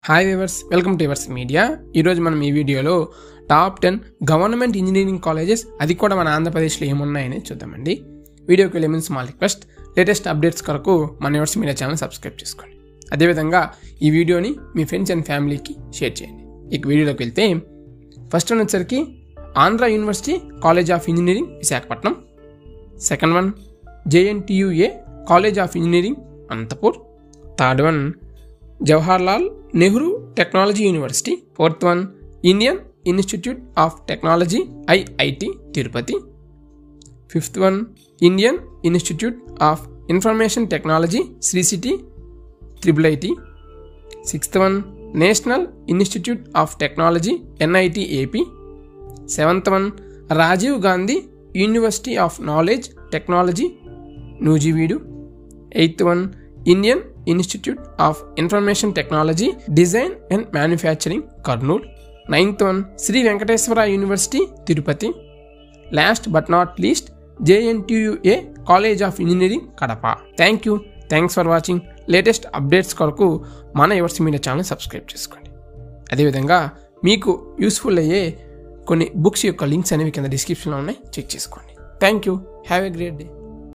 hi viewers welcome to viewers media ఈరోజు మనం ఈ వీడియోలో top ten government engineering colleges అది కూడా మన ఆంధ్రప్రదేశ్లో ఏమున్నాయని చూద్దామండి వీడియోకి వెళ్ళే ముందు స్మాల్ రిక్వెస్ట్ లేటెస్ట్ అప్డేట్స్ కొరకు మన వివర్స్ మీడియా ఛానల్ సబ్స్క్రైబ్ చేసుకోండి అదేవిధంగా ఈ వీడియోని మీ ఫ్రెండ్స్ అండ్ ఫ్యామిలీకి షేర్ చేయండి ఇక వీడియోలోకి వెళ్తే ఫస్ట్ వన్ వచ్చరికి Andhra university college of engineering Visakhapatnam second one JNTUA college of engineering Anantapur third one Jawaharlal Nehru technology university fourth one Indian institute of technology IIT Tirupati fifth one Indian institute of information technology Sri city triple IT sixth one national institute of technology NIT AP seventh one Rajiv Gandhi university of knowledge technology Nuzvid eighth one Indian institute of information technology design and manufacturing Kurnool ninth one Sri Venkateswara university Tirupati last but not least JNTUA college of engineering Kadapa thank you thanks for watching latest updates కొరకు మన ఎవర్స్ media channel subscribe చేసుకోండి అదేవిధంగా మీకు useful అయ్యే కొన్ని books యొక్క links అనేవి కింద డిస్క్రిప్షన్లో ఉన్నాయి చెక్ చేసుకోండి thank you have a great day